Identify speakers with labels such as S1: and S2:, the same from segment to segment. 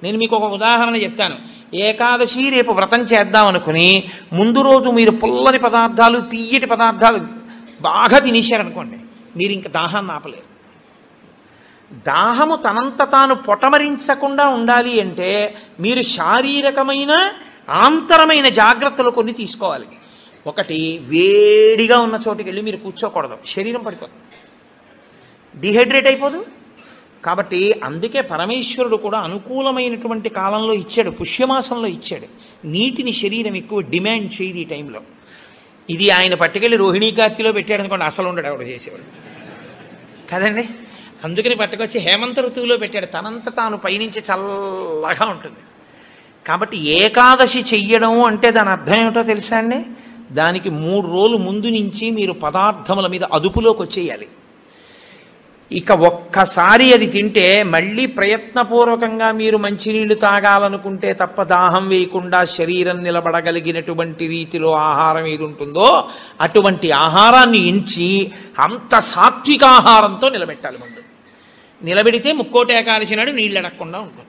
S1: నేను మీకు ఒక ఉదాహరణ చెప్తాను ఏకాదశి రేపు వ్రతం చేద్దాం అనుకుని ముందు రోజు మీరు పుల్లని పదార్థాలు తీయటి పదార్థాలు బాగా తినేశారనుకోండి మీరు ఇంకా దాహాన్ని ఆపలేరు దాహము తనంత తాను పొటమరించకుండా ఉండాలి అంటే మీరు శారీరకమైన ఆంతరమైన జాగ్రత్తలు కొన్ని తీసుకోవాలి ఒకటి వేడిగా ఉన్న చోటుకి వెళ్ళి మీరు కూర్చోకూడదు శరీరం పడిపోదు డిహైడ్రేట్ అయిపోదు కాబట్టి అందుకే పరమేశ్వరుడు కూడా అనుకూలమైనటువంటి కాలంలో ఇచ్చాడు పుష్యమాసంలో ఇచ్చాడు నీటిని శరీరం ఎక్కువ డిమాండ్ చేయదు ఈ టైంలో ఇది ఆయన పట్టుకెళ్ళి రోహిణీ కార్తీలో పెట్టాడు అనుకోండి అసలు ఉండడు ఆవిడ చేసేవాడు కదండి అందుకని పట్టుకొచ్చి హేమంత ఋతువులో పెట్టాడు తనంత తాను పైనుంచి చల్లగా ఉంటుంది కాబట్టి ఏకాదశి చెయ్యడం అంటే దాని అర్థం ఏమిటో తెలుసా అండి దానికి మూడు రోజులు ముందు నుంచి మీరు పదార్థముల మీద అదుపులోకి వచ్చేయాలి ఇక ఒక్కసారి అది తింటే మళ్ళీ ప్రయత్నపూర్వకంగా మీరు మంచినీళ్లు తాగాలనుకుంటే తప్ప దాహం వేయకుండా శరీరం నిలబడగలిగినటువంటి రీతిలో ఆహారం ఏది ఉంటుందో అటువంటి ఆహారాన్ని ఎంచి అంత సాత్విక ఆహారంతో నిలబెట్టాలి ముందు నిలబెడితే ముక్కోటి ఏకాదశి నాడు నీళ్ళు అడగకుండా ఉంటుంది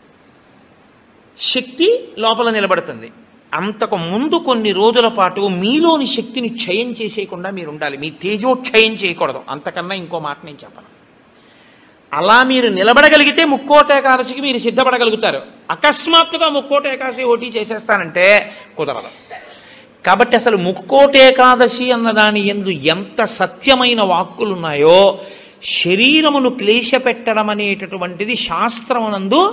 S1: శక్తి లోపల నిలబడుతుంది అంతకు ముందు కొన్ని రోజుల పాటు మీలోని శక్తిని క్షయం చేసేయకుండా మీరు ఉండాలి మీ తేజోక్షయం చేయకూడదు అంతకన్నా ఇంకో మాట నేను చెప్పను అలా మీరు నిలబడగలిగితే ముక్కోట ఏకాదశికి మీరు సిద్ధపడగలుగుతారు అకస్మాత్తుగా ముక్కోట ఏకాదశి ఓటీ చేసేస్తానంటే కుదరదు కాబట్టి అసలు ముక్కోట ఏకాదశి అన్న దాని ఎందు ఎంత సత్యమైన వాక్కులు ఉన్నాయో శరీరమును క్లేశపెట్టడం అనేటటువంటిది శాస్త్రమునందు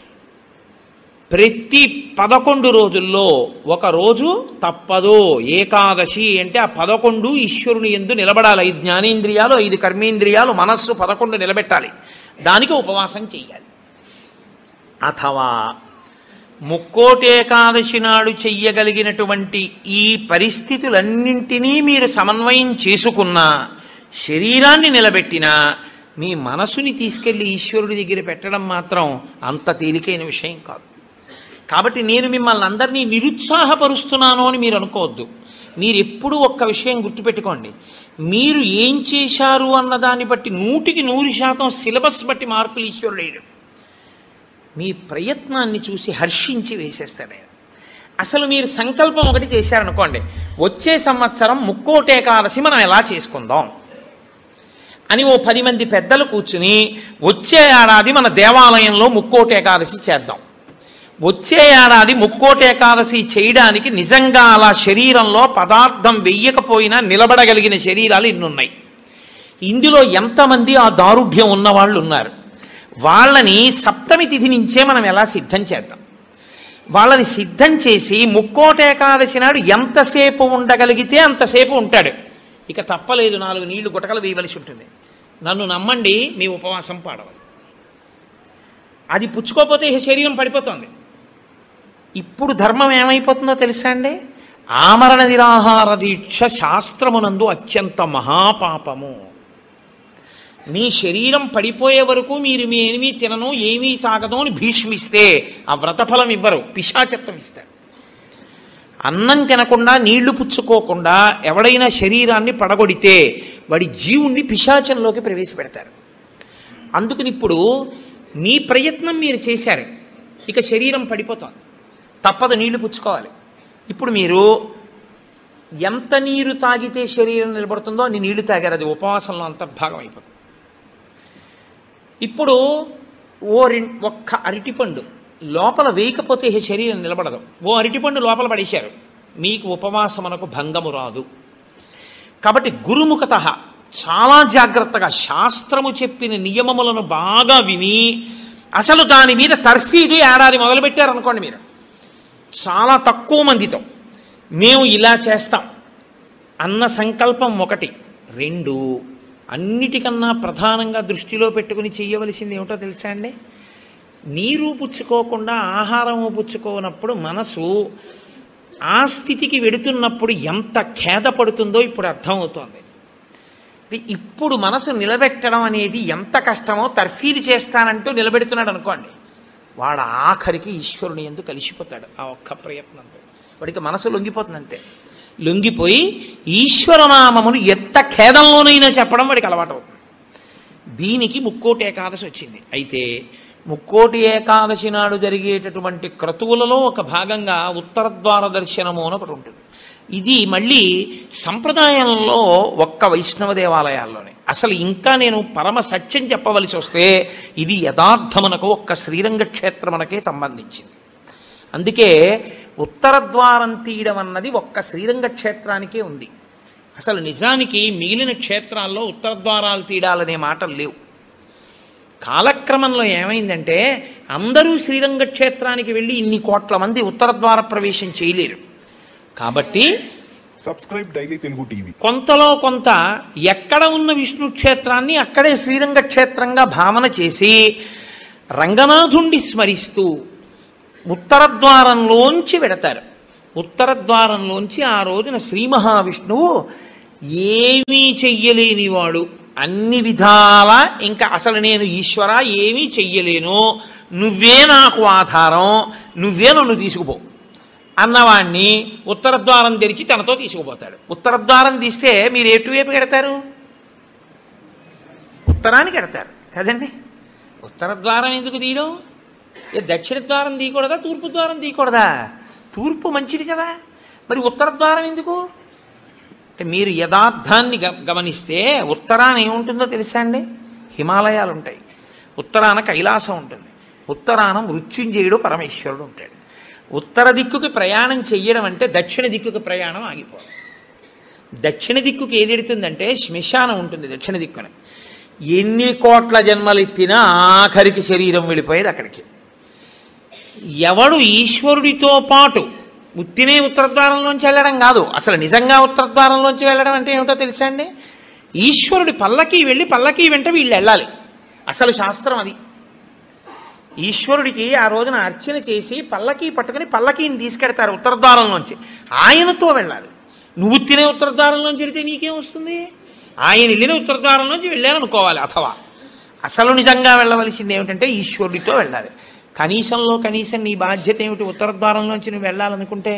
S1: ప్రతి పదకొండు రోజుల్లో ఒక రోజు తప్పదు ఏకాదశి అంటే ఆ పదకొండు ఈశ్వరుని ఎందు నిలబడాలి ఐదు జ్ఞానేంద్రియాలు ఐదు కర్మేంద్రియాలు మనస్సు పదకొండు నిలబెట్టాలి దానికి ఉపవాసం చెయ్యాలి అథవా ముక్కోటి ఏకాదశి నాడు చెయ్యగలిగినటువంటి ఈ పరిస్థితులన్నింటినీ మీరు సమన్వయం చేసుకున్నా శరీరాన్ని నిలబెట్టినా మీ మనసుని తీసుకెళ్లి ఈశ్వరుడి దగ్గర పెట్టడం మాత్రం అంత తేలికైన విషయం కాదు కాబట్టి నేను మిమ్మల్ని అందరినీ నిరుత్సాహపరుస్తున్నాను అని మీరు అనుకోవద్దు మీరు ఎప్పుడూ ఒక్క విషయం గుర్తుపెట్టుకోండి మీరు ఏం చేశారు అన్న దాన్ని బట్టి నూటికి నూరు శాతం సిలబస్ బట్టి మార్కులు ఈశ్వరుడు వేయడు మీ ప్రయత్నాన్ని చూసి హర్షించి వేసేస్తాడు ఆయన అసలు మీరు సంకల్పం ఒకటి చేశారనుకోండి వచ్చే సంవత్సరం ముక్కోటి ఏకాదశి మనం ఎలా చేసుకుందాం అని ఓ పది మంది పెద్దలు కూర్చుని వచ్చే ఏడాది మన దేవాలయంలో ముక్కోటి ఏకాదశి చేద్దాం వచ్చే ఏడాది ముక్కోటి ఏకాదశి చేయడానికి నిజంగా అలా శరీరంలో పదార్థం వెయ్యకపోయినా నిలబడగలిగిన శరీరాలు ఇన్నున్నాయి ఇందులో ఎంతమంది ఆ దారుఢ్యం ఉన్న వాళ్ళు ఉన్నారు వాళ్ళని సప్తమి తిథి నుంచే మనం ఎలా సిద్ధం చేద్దాం వాళ్ళని సిద్ధం చేసి ముక్కోట ఏకాదశి నాడు ఎంతసేపు ఉండగలిగితే అంతసేపు ఉంటాడు ఇక తప్పలేదు నాలుగు నీళ్లు గుటకలు వేయవలసి ఉంటుంది నన్ను నమ్మండి మీ ఉపవాసం పాడవాలి అది పుచ్చుకోకపోతే ఇక శరీరం పడిపోతుంది ఇప్పుడు ధర్మం ఏమైపోతుందో తెలుసా అండి ఆమరణ నిరాహార దీక్ష శాస్త్రమునందు అత్యంత మహాపాపము మీ శరీరం పడిపోయే వరకు మీరు మీ ఏమీ తినను ఏమీ తాగదు అని భీష్మిస్తే ఆ వ్రతఫలం ఇవ్వరు పిశాచత్వం ఇస్తారు అన్నం తినకుండా నీళ్లు పుచ్చుకోకుండా ఎవడైనా శరీరాన్ని పడగొడితే వాడి జీవుణ్ణి పిశాచంలోకి ప్రవేశపెడతారు అందుకని ఇప్పుడు మీ ప్రయత్నం మీరు చేశారు ఇక శరీరం పడిపోతుంది తప్పదు నీళ్లు పుచ్చుకోవాలి ఇప్పుడు మీరు ఎంత నీరు తాగితే శరీరం నిలబడుతుందో అన్ని నీళ్లు తాగారు అది ఉపవాసంలో అంతర్భాగం అయిపోతుంది ఇప్పుడు ఓ రెం ఒక్క అరటిపండు లోపల వేయకపోతే ఈ శరీరం నిలబడదు ఓ అరటిపండు లోపల పడేశారు మీకు ఉపవాసమునకు భంగము రాదు కాబట్టి గురుముఖత చాలా జాగ్రత్తగా శాస్త్రము చెప్పిన నియమములను బాగా విని అసలు దాని మీద తర్ఫీదు ఏడాది మొదలుపెట్టారనుకోండి మీరు చాలా తక్కువ మందితో మేము ఇలా చేస్తాం అన్న సంకల్పం ఒకటి రెండు అన్నిటికన్నా ప్రధానంగా దృష్టిలో పెట్టుకుని చేయవలసింది ఏమిటో తెలుసా అండి నీరు పుచ్చుకోకుండా ఆహారము పుచ్చుకోనప్పుడు మనసు ఆ స్థితికి వెడుతున్నప్పుడు ఎంత ఖేదపడుతుందో ఇప్పుడు అర్థమవుతోంది ఇప్పుడు మనసు నిలబెట్టడం అనేది ఎంత కష్టమో తర్ఫీదు చేస్తానంటూ నిలబెడుతున్నాడు అనుకోండి వాడు ఆఖరికి ఈశ్వరుని ఎందుకు కలిసిపోతాడు ఆ ఒక్క ప్రయత్నంతో వాడికి మనసు లొంగిపోతుంది అంతే లొంగిపోయి ఈశ్వరనామమును ఎంత ఖేదంలోనైనా చెప్పడం వాడికి అలవాటు అవుతుంది దీనికి ముక్కోటి ఏకాదశి వచ్చింది అయితే ముక్కోటి ఏకాదశి నాడు జరిగేటటువంటి క్రతువులలో ఒక భాగంగా ఉత్తరద్వార దర్శనము అని ఒకటి ఉంటుంది ఇది మళ్ళీ సంప్రదాయంలో ఒక్క వైష్ణవ దేవాలయాల్లోనే అసలు ఇంకా నేను పరమ సత్యం చెప్పవలసి వస్తే ఇది యథార్థమునకు ఒక్క శ్రీరంగ క్షేత్రమునకే సంబంధించింది అందుకే ఉత్తర ద్వారం తీయడం అన్నది ఒక్క శ్రీరంగ క్షేత్రానికే ఉంది అసలు నిజానికి మిగిలిన క్షేత్రాల్లో ఉత్తర ద్వారాలు తీయడాలనే మాటలు లేవు కాలక్రమంలో ఏమైందంటే అందరూ శ్రీరంగ క్షేత్రానికి వెళ్ళి ఇన్ని కోట్ల మంది ఉత్తర ద్వార ప్రవేశం చేయలేరు కాబట్టి
S2: సబ్స్క్రైబ్ డైలీ తెలుగు టీవీ
S1: కొంతలో కొంత ఎక్కడ ఉన్న విష్ణు క్షేత్రాన్ని అక్కడే శ్రీరంగ క్షేత్రంగా భావన చేసి రంగనాథుణ్ణి స్మరిస్తూ ఉత్తర ద్వారంలోంచి వెడతారు ఉత్తర ద్వారంలోంచి ఆ రోజున శ్రీ మహావిష్ణువు ఏమీ చెయ్యలేనివాడు అన్ని విధాల ఇంకా అసలు నేను ఈశ్వర ఏమీ చెయ్యలేను నువ్వే నాకు ఆధారం నువ్వే నన్ను తీసుకుపో అన్నవాణ్ణి ఉత్తర ద్వారం తెరిచి తనతో తీసుకుపోతాడు ఉత్తర ద్వారం తీస్తే మీరు ఎటువైపు కడతారు ఉత్తరానికి కడతారు కదండి ఉత్తర ద్వారం ఎందుకు తీయడం ఏ దక్షిణ ద్వారం తీయకూడదా తూర్పు ద్వారం తీయకూడదా తూర్పు మంచిది కదా మరి ఉత్తర ద్వారం ఎందుకు అంటే మీరు యథార్థాన్ని గ- గమనిస్తే ఉత్తరాన ఏముంటుందో తెలుసా అండి హిమాలయాలు ఉంటాయి ఉత్తరాన కైలాసం ఉంటుంది ఉత్తరాన మృత్యుంజయుడు పరమేశ్వరుడు ఉంటాడు ఉత్తర దిక్కుకి ప్రయాణం చెయ్యడం అంటే దక్షిణ దిక్కుకి ప్రయాణం ఆగిపోవడం దక్షిణ దిక్కుకి ఏది ఎడుతుందంటే శ్మశానం ఉంటుంది దక్షిణ దిక్కున ఎన్ని కోట్ల జన్మలు ఎత్తినా ఆఖరికి శరీరం వెళ్ళిపోయేది అక్కడికి ఎవడు ఈశ్వరుడితో పాటు ఉత్తినే ఉత్తరద్వారంలోంచి వెళ్ళడం కాదు అసలు నిజంగా ఉత్తరద్వారంలోంచి వెళ్ళడం అంటే ఏమిటో తెలుసా అండి ఈశ్వరుడి పల్లకి వెళ్ళి పల్లకి వెంట వీళ్ళు వెళ్ళాలి అసలు శాస్త్రం అది ఈశ్వరుడికి ఆ రోజున అర్చన చేసి పల్లకి పట్టుకుని పల్లకీని తీసుకెడతారు ఉత్తరద్వారంలోంచి ఆయనతో వెళ్ళాలి నువ్వు తినే ఉత్తరద్వారంలోంచి వెళితే నీకేం వస్తుంది ఆయన వెళ్ళిన ఉత్తరద్వారంలోంచి వెళ్ళాలనుకోవాలి అథవా అసలు నిజంగా వెళ్ళవలసింది ఏమిటంటే ఈశ్వరుడితో వెళ్ళాలి కనీసంలో కనీసం నీ బాధ్యత ఏమిటి ఉత్తరద్వారంలోంచి నువ్వు వెళ్ళాలనుకుంటే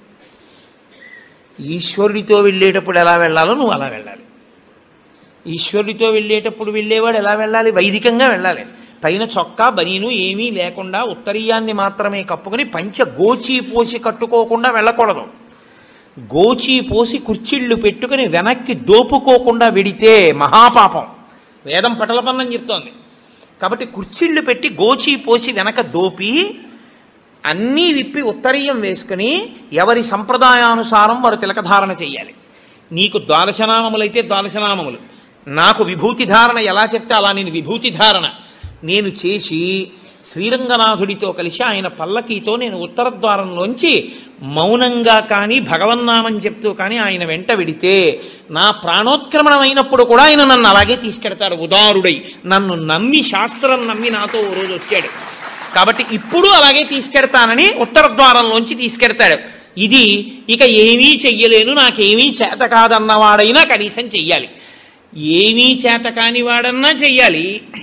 S1: ఈశ్వరుడితో వెళ్ళేటప్పుడు ఎలా వెళ్ళాలో నువ్వు అలా వెళ్ళాలి ఈశ్వరుడితో వెళ్ళేటప్పుడు వెళ్ళేవాడు ఎలా వెళ్ళాలి వైదికంగా వెళ్ళాలి పైన చొక్కా బనీను ఏమీ లేకుండా ఉత్తరీయాన్ని మాత్రమే కప్పుకొని పంచ గోచి పోసి కట్టుకోకుండా వెళ్ళకూడదు గోచి పోసి కుర్చీళ్ళు పెట్టుకుని వెనక్కి దోపుకోకుండా వెడితే మహాపాపం వేదం పటలపన్నం చెప్తోంది కాబట్టి కుర్చీళ్ళు పెట్టి గోచి పోసి వెనక దోపి అన్నీ విప్పి ఉత్తరీయం వేసుకుని ఎవరి సంప్రదాయానుసారం వారు తిలకధారణ చెయ్యాలి నీకు ద్వాదశనామములైతే ద్వాదశనామములు నాకు విభూతి ధారణ ఎలా చెప్తే అలా నేను విభూతి ధారణ నేను చేసి శ్రీరంగనాథుడితో కలిసి ఆయన పల్లకీతో నేను ఉత్తర ద్వారంలోంచి మౌనంగా కానీ భగవన్నామం చెప్తూ కానీ ఆయన వెంట వెడితే నా ప్రాణోత్క్రమణం అయినప్పుడు కూడా ఆయన నన్ను అలాగే తీసుకెడతాడు ఉదారుడై నన్ను నమ్మి శాస్త్రం నమ్మి నాతో ఓ రోజు వచ్చాడు కాబట్టి ఇప్పుడు అలాగే తీసుకెడతానని ఉత్తర ద్వారంలోంచి తీసుకెడతాడు ఇది ఇక ఏమీ చెయ్యలేను నాకేమీ చేత కాదన్నవాడైనా కనీసం చెయ్యాలి ఏమీ చేత కాని వాడన్నా చెయ్యాలి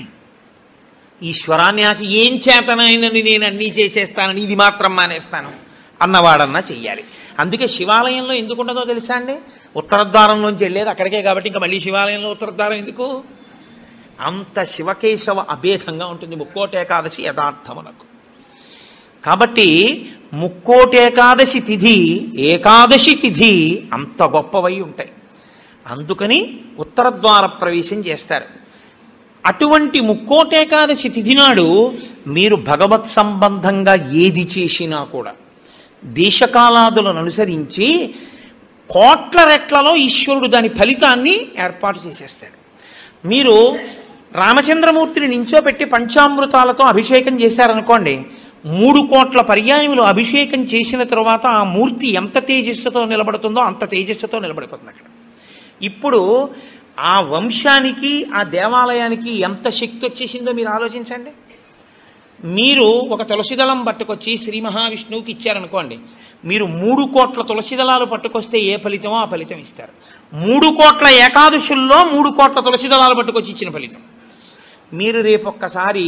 S1: ఈశ్వరా నాకు ఏం చేతనైనని నేను అన్నీ చేసేస్తానని ఇది మాత్రం మానేస్తాను అన్నవాడన్నా చెయ్యాలి అందుకే శివాలయంలో ఎందుకు ఉండదో తెలుసా అండి ఉత్తరద్వారంలోంచి వెళ్ళేది అక్కడికే కాబట్టి ఇంకా మళ్ళీ శివాలయంలో ఉత్తరద్వారం ఎందుకు అంత శివకేశవ అభేదంగా ఉంటుంది ముక్కోటి ఏకాదశి యథార్థమునకు కాబట్టి ముక్కోటి ఏకాదశి తిథి ఏకాదశి తిథి అంత గొప్పవై ఉంటాయి అందుకని ఉత్తర ద్వార ప్రవేశం చేస్తారు అటువంటి ముక్కోటేకాదశి తిథి నాడు మీరు భగవత్ సంబంధంగా ఏది చేసినా కూడా దేశకాలాదులను అనుసరించి కోట్ల రెట్లలో ఈశ్వరుడు దాని ఫలితాన్ని ఏర్పాటు చేసేస్తాడు మీరు రామచంద్రమూర్తిని నించోబెట్టి పంచామృతాలతో అభిషేకం చేశారనుకోండి మూడు కోట్ల పర్యాయములు అభిషేకం చేసిన తరువాత ఆ మూర్తి ఎంత తేజస్సుతో నిలబడుతుందో అంత తేజస్సుతో నిలబడిపోతుంది అక్కడ ఇప్పుడు ఆ వంశానికి ఆ దేవాలయానికి ఎంత శక్తి వచ్చేసిందో మీరు ఆలోచించండి మీరు ఒక తులసిదళం పట్టుకొచ్చి శ్రీ మహావిష్ణువుకి ఇచ్చారనుకోండి మీరు మూడు కోట్ల తులసిదళాలు పట్టుకొస్తే ఏ ఫలితమో ఆ ఫలితం ఇస్తారు మూడు కోట్ల ఏకాదశుల్లో మూడు కోట్ల తులసిదళాలు పట్టుకొచ్చి ఇచ్చిన ఫలితం మీరు రేపు ఒక్కసారి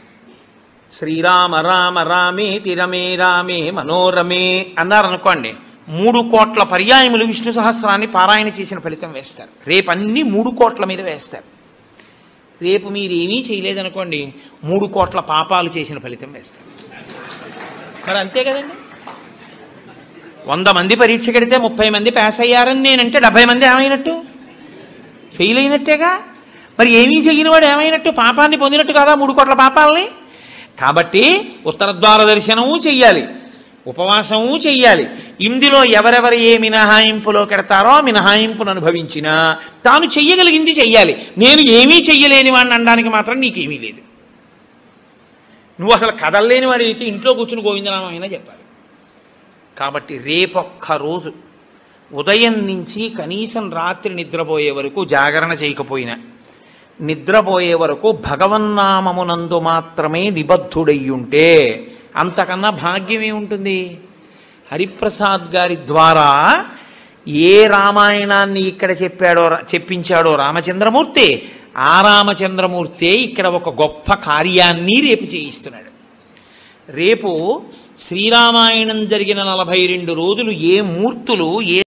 S1: శ్రీరామ రామ రామే తిరమే రామే మనోరమే అన్నారనుకోండి మూడు కోట్ల పర్యాయములు విష్ణు సహస్రాన్ని పారాయణ చేసిన ఫలితం వేస్తారు రేపు అన్ని మూడు కోట్ల మీద వేస్తారు రేపు మీరు ఏమీ చేయలేదనుకోండి మూడు కోట్ల పాపాలు చేసిన ఫలితం వేస్తారు మరి అంతే కదండి వంద మంది పరీక్ష కడితే ముప్పై మంది పాస్ అయ్యారని నేనంటే డెబ్బై మంది ఏమైనట్టు ఫెయిల్ అయినట్టేగా మరి ఏమీ చెయ్యని వాడు ఏమైనట్టు పాపాన్ని పొందినట్టు కదా మూడు కోట్ల పాపాలని కాబట్టి ఉత్తరద్వార దర్శనము చెయ్యాలి ఉపవాసము చెయ్యాలి ఇందులో ఎవరెవరు ఏ మినహాయింపులో కెడతారో ఆ మినహాయింపును అనుభవించినా తాను చెయ్యగలిగింది చెయ్యాలి నేను ఏమీ చెయ్యలేని వాడిని అనడానికి మాత్రం నీకేమీ లేదు నువ్వు అసలు కదలలేని వాడు అయితే ఇంట్లో కూర్చుని గోవిందనామైనా చెప్పాలి కాబట్టి రేపొక్క రోజు ఉదయం నుంచి కనీసం రాత్రి నిద్రపోయే వరకు జాగరణ చేయకపోయినా నిద్రపోయే వరకు భగవన్నామమునందు మాత్రమే నిబద్ధుడయ్యుంటే అంతకన్నా భాగ్యం ఏముంటుంది హరిప్రసాద్ గారి ద్వారా ఏ రామాయణాన్ని ఇక్కడ చెప్పాడో చెప్పించాడో రామచంద్రమూర్తి ఆ రామచంద్రమూర్తే ఇక్కడ ఒక గొప్ప కార్యాన్ని రేపు చేయిస్తున్నాడు రేపు శ్రీరామాయణం జరిగిన నలభై రెండు రోజులు ఏ మూర్తులు ఏ